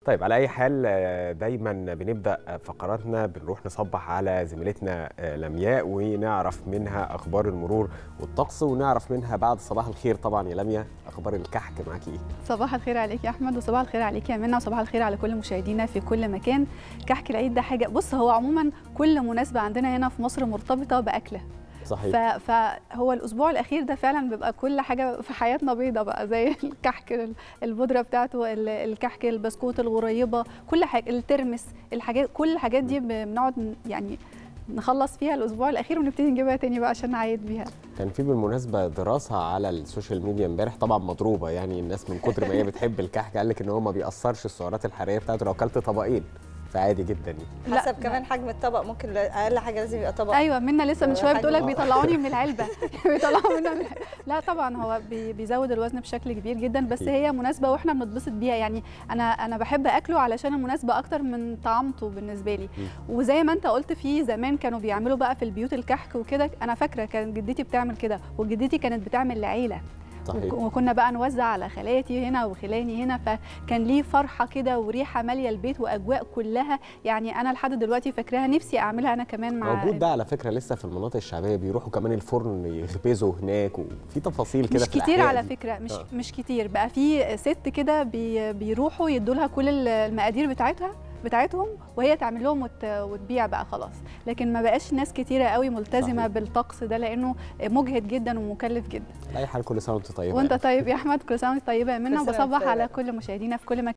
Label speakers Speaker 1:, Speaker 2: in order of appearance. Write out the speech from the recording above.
Speaker 1: طيب على اي حال آه، دايما بنبدا فقراتنا بنروح نصبح على زميلتنا آه، لمياء ونعرف منها اخبار المرور والطقس ونعرف منها بعد صباح الخير طبعا يا لمياء اخبار الكحك معاكي ايه
Speaker 2: صباح الخير عليك يا احمد وصباح الخير عليك يا منى وصباح الخير على كل مشاهدينا في كل مكان كحك العيد ده حاجه بص هو عموما كل مناسبه عندنا هنا في مصر مرتبطه باكله
Speaker 1: صحيح
Speaker 2: ف- فهو الاسبوع الاخير ده فعلا بيبقى كل حاجه في حياتنا بيضه بقى زي الكحك ال- البودره بتاعته ال- الكحك البسكوت الغريبه كل حاجه الترمس الحاجات كل الحاجات دي بنقعد ن- يعني نخلص فيها الاسبوع الاخير ونبتدي نجيبها تاني بقى عشان نعيد بيها
Speaker 1: كان في بالمناسبه دراسه على السوشيال ميديا امبارح طبعا مضروبه يعني الناس من كتر ما هي بتحب الكحك قال لك ان هو ما بيأثرش السعرات الحراريه بتاعته لو اكلت طبقين فعادي جدا يعني
Speaker 2: لا،
Speaker 3: حسب كمان حجم الطبق ممكن اقل حاجه لازم يبقى طبق
Speaker 2: ايوه منا لسه من شويه
Speaker 3: حاجة
Speaker 2: بتقول لك
Speaker 3: آه.
Speaker 2: بيطلعوني من العلبه بيطلعوا منها من العلبة. لا طبعا هو بي- بيزود الوزن بشكل كبير جدا بس
Speaker 1: أكيد.
Speaker 2: هي مناسبه واحنا بنتبسط بيها يعني انا انا بحب اكله علشان المناسبه اكتر من طعامته بالنسبه لي وزي ما انت قلت في زمان كانوا بيعملوا بقى في البيوت الكحك وكده انا فاكره كانت جدتي بتعمل كده وجدتي كانت بتعمل لعيله
Speaker 1: صحيح
Speaker 2: وك- وكنا بقى نوزع على خالاتي هنا وخلاني هنا فكان ليه فرحه كده وريحه ماليه البيت واجواء كلها يعني انا لحد دلوقتي فاكراها نفسي اعملها انا كمان مع
Speaker 1: موجود ده على فكره لسه في المناطق الشعبيه بيروحوا كمان الفرن يخبزوا هناك وفي تفاصيل كده
Speaker 2: مش
Speaker 1: في
Speaker 2: كتير
Speaker 1: الأحياء
Speaker 2: على
Speaker 1: دي.
Speaker 2: فكره مش
Speaker 1: آه.
Speaker 2: مش كتير بقى في ست كده بي بيروحوا يدوا لها كل ال- المقادير بتاعتها بتاعتهم وهي تعمل لهم وت... وتبيع بقى خلاص لكن ما بقاش ناس كتيره قوي ملتزمه
Speaker 1: صحيح.
Speaker 2: بالطقس ده لانه مجهد جدا ومكلف جدا
Speaker 1: على اي حال كل سنه وانت طيبه
Speaker 2: وانت
Speaker 1: يعني.
Speaker 2: طيب يا احمد كل سنه وانت طيبه يا منى
Speaker 3: كل سنة وانت
Speaker 2: وبصبح
Speaker 3: طيبة.
Speaker 2: على كل مشاهدينا في كل مكان